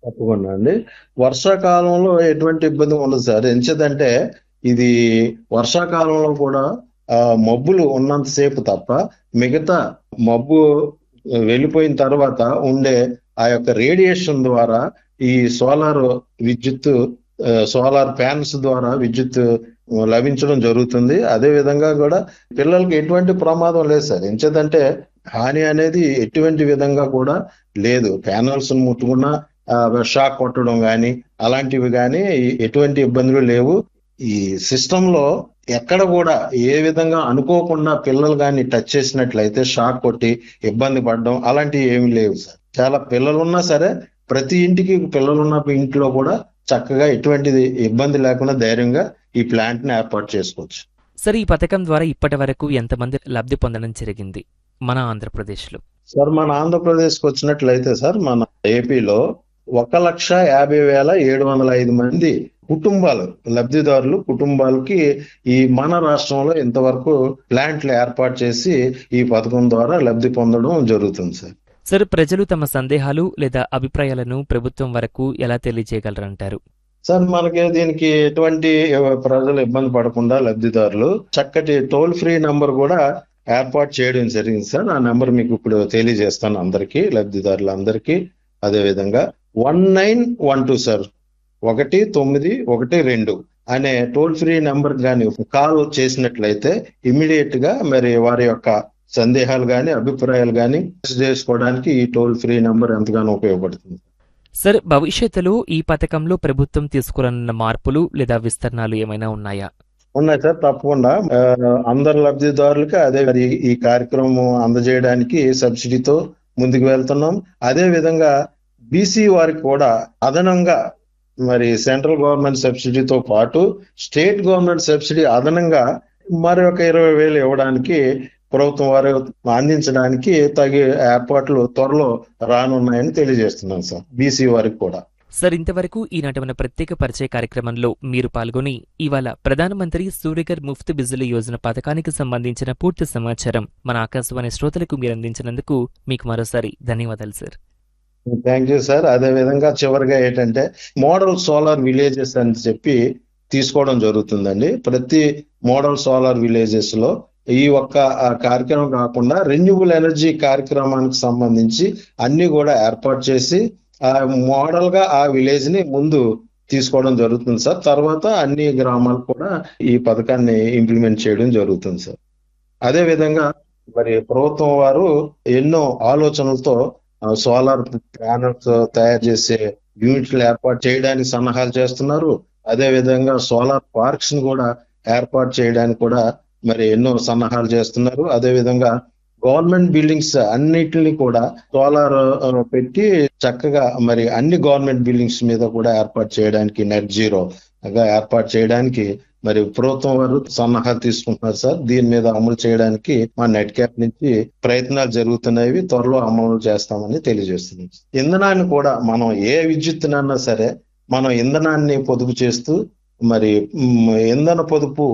తప్పకుండా అండి వర్షాకాలంలో ఎటువంటి ఇబ్బంది ఉండదు సార్ ఎంచేదంటే ఇది వర్షాకాలంలో కూడా ఆ మబ్బులు ఉన్నంతసేపు తప్ప మిగతా మబ్బు వెళ్ళిపోయిన తర్వాత ఉండే ఆ యొక్క రేడియేషన్ ద్వారా ఈ సోలార్ విద్యుత్ సోలార్ ప్యానల్స్ ద్వారా విద్యుత్ లభించడం జరుగుతుంది అదే విధంగా కూడా పిల్లలకి ఎటువంటి ప్రమాదం లేదు సార్ ఎంచేదంటే హాని అనేది ఎటువంటి విధంగా కూడా లేదు ప్యానల్స్ ముట్టుకున్నా షాక్ కొట్టడం కానీ అలాంటివి కానీ ఎటువంటి ఇబ్బందులు లేవు ఈ సిస్టమ్ లో ఎక్కడ కూడా ఏ విధంగా అనుకోకుండా పిల్లలు కానీ టచ్ చేసినట్లయితే షాక్ కొట్టి ఇబ్బంది పడడం అలాంటివి ఏమి లేవు సార్ చాలా పిల్లలు ఉన్నా సరే ప్రతి ఇంటికి పిల్లలున్న ఇంట్లో కూడా చక్కగా ఎటువంటిది ఇబ్బంది లేకుండా ధైర్యంగా ఈ ప్లాంట్ ని ఏర్పాటు చేసుకోవచ్చు సార్ ఈ పథకం ద్వారా ఇప్పటి వరకు ఎంతమంది లబ్ధి పొందడం జరిగింది మన ఆంధ్రప్రదేశ్లో సార్ మన ఆంధ్రప్రదేశ్కి వచ్చినట్లయితే సార్ మన ఏపీలో ఒక లక్ష యాభై వేల ఏడు వందల ఐదు మంది కుటుంబాలు లబ్ధిదారులు కుటుంబాలకి ఈ మన రాష్ట్రంలో ఇంతవరకు ప్లాంట్లు ఏర్పాటు చేసి ఈ పథకం ద్వారా లబ్ధి పొందడం జరుగుతుంది సార్ సార్ ప్రజలు తమ సందేహాలు లేదా అభిప్రాయాలను ప్రభుత్వం వరకు ఎలా తెలియజేయగలరంటారు సార్ మనకి దీనికి ఎటువంటి ప్రజలు ఇబ్బంది పడకుండా లబ్ధిదారులు చక్కటి టోల్ ఫ్రీ నంబర్ కూడా ఏర్పాటు చేయడం జరిగింది సార్ ఆ నెంబర్ మీకు ఇప్పుడు తెలియజేస్తాను అందరికీ లబ్ధిదారులందరికీ అదే విధంగా one nine one two sir ఒకటి తొమ్మిది ఒకటి రెండు అనే టోల్ ఫ్రీ నెంబర్ కానీ కాల్ చేసినట్లయితే ఇమీడియట్ గా మరి వారి యొక్క సందేహాలు కానీ అభిప్రాయాలు కానీ చేసుకోవడానికి ఈ టోల్ ఫ్రీ నెంబర్ ఎంతగానో ఉపయోగపడుతుంది సార్ భవిష్యత్తులో ఈ పథకంలో ప్రభుత్వం తీసుకురానున్న మార్పులు లేదా విస్తరణలు ఏమైనా ఉన్నాయా ఉన్నాయి సార్ తప్పకుండా అందరు లబ్ధిదారులకి అదే ఈ కార్యక్రమం అందజేయడానికి సబ్సిడీతో ముందుకు వెళ్తున్నాం అదే విధంగా బీసీ వారికి కూడా అదనంగా మరి సెంట్రల్ గవర్నమెంట్ సబ్సిడీతో పాటు స్టేట్ గవర్నమెంట్ సబ్సిడీ అదనంగా మరి ఒక ఇరవై వేలు ఇవ్వడానికి ప్రభుత్వం వారు అందించడానికి తగి ఏర్పాట్లు త్వరలో రానున్నాయని తెలియజేస్తున్నాను సార్ బీసీ వారికి కూడా సార్ ఇంతవరకు ఈనాటి మన ప్రత్యేక పరిచయ కార్యక్రమంలో మీరు పాల్గొని ఇవాళ ప్రధానమంత్రి సూర్యగర్ ముఫ్త్ బిజ్లీ యోజన పథకానికి సంబంధించిన పూర్తి సమాచారం మన ఆకాశవాణి శ్రోతలకు మీరు అందించినందుకు మీకు మరోసారి ధన్యవాదాలు సార్ థ్యాంక్ యూ సార్ అదే విధంగా చివరిగా ఏంటంటే మోడల్ సోలార్ విలేజెస్ అని చెప్పి తీసుకోవడం జరుగుతుందండి ప్రతి మోడల్ సోలార్ విలేజెస్ లో ఈ ఒక్క కార్యక్రమం కాకుండా రెన్యూబుల్ ఎనర్జీ కార్యక్రమానికి సంబంధించి అన్ని కూడా ఏర్పాటు చేసి ఆ మోడల్ గా ఆ విలేజ్ ని ముందు తీసుకోవడం జరుగుతుంది సార్ తర్వాత అన్ని గ్రామాలు కూడా ఈ పథకాన్ని ఇంప్లిమెంట్ చేయడం జరుగుతుంది సార్ అదే విధంగా మరి ప్రభుత్వం వారు ఎన్నో ఆలోచనలతో సోలార్ ప్యానల్స్ తయారు చేసే యూనిట్లు ఏర్పాటు చేయడానికి సన్నాహాలు చేస్తున్నారు అదే విధంగా సోలార్ పార్క్స్ ని కూడా ఏర్పాటు చేయడానికి కూడా మరి ఎన్నో సన్నాహాలు చేస్తున్నారు అదే విధంగా గవర్నమెంట్ బిల్డింగ్స్ అన్నిటిని కూడా సోలార్ పెట్టి చక్కగా మరి అన్ని గవర్నమెంట్ బిల్డింగ్స్ మీద కూడా ఏర్పాటు చేయడానికి నెట్ జీరో గా ఏర్పాటు చేయడానికి మరి ప్రభుత్వం వారు సన్నాహాలు తీసుకుంటున్నారు సార్ దీని మీద అమలు చేయడానికి మా నెట్ క్యాప్ నుంచి ప్రయత్నాలు జరుగుతున్నాయి త్వరలో అమలు చేస్తామని తెలియజేస్తున్నాం ఇంధనాన్ని కూడా మనం ఏ విద్యుత్తునన్నా సరే మనం ఇంధనాన్ని పొదుపు చేస్తూ మరి ఇంధన పొదుపు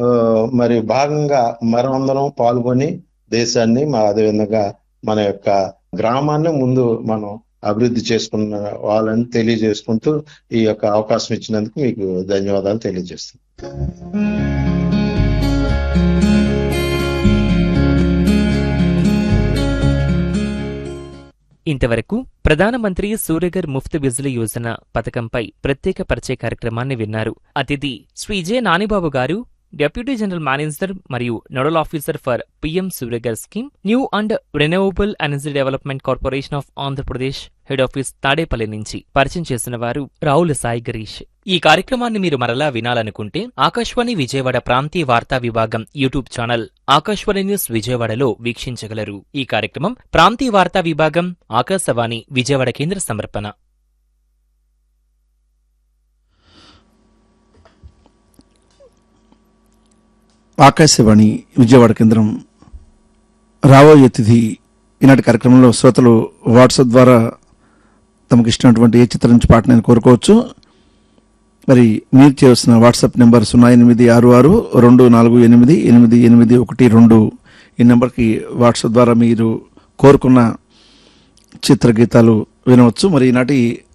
మరి భాగంగా మరందరం పాల్గొని దేశాన్ని మా అదేవిధంగా మన యొక్క గ్రామాన్ని ముందు మనం అభివృద్ధి చేసుకున్న వాళ్ళని తెలియజేసుకుంటూ ఈ యొక్క అవకాశం ఇచ్చినందుకు మీకు ధన్యవాదాలు తెలియజేస్తున్నాను ఇంతవరకు ప్రధానమంత్రి సూర్యగర్ ముఫ్త్ బిజ్లీ యోజన పథకంపై ప్రత్యేక పరిచయ కార్యక్రమాన్ని విన్నారు అతిథి శ్రీ జె నానిబాబు గారు డెప్యూటీ జనరల్ మేనేజర్ మరియు nodal officer for PM Suryaghar scheme new and renewable energy development corporation of Andhra Pradesh head office Tadepalli నుంచి పరిచయం చేసిన వారు రావుల సాయి గిరీష్ ఈ కార్యక్రమాన్ని మీరు మరలా వినాలనుకుంటే ఆకాశవాణి విజయవాడ ప్రాంతీయ వార్తా విభాగం యూట్యూబ్ ఛానల్ ఆకాశవాణి న్యూస్ విజయవాడలో వీక్షించగలరు ఈ కార్యక్రమం ప్రాంతీయ వార్తా విభాగం ఆకాశవాణి విజయవాడ కేంద్ర సమర్పణ ఆకాశవాణి విజయవాడ కేంద్రం రాబోయే తిథి ఈనాటి కార్యక్రమంలో శ్రోతలు వాట్సాప్ ద్వారా తమకు ఇష్టమైనటువంటి ఏ చిత్రం నుంచి పాటను కోరుకోవచ్చు మరి మీరు చేయవలసిన వాట్సాప్ నెంబర్ సున్నా ఎనిమిది ఆరు ఆరు రెండు నాలుగు ఎనిమిది ఎనిమిది ఎనిమిది ఒకటి రెండు ఈ నెంబర్కి వాట్సాప్ ద్వారా మీరు కోరుకున్న చిత్రగీతాలు వినవచ్చు మరి ఈనాటి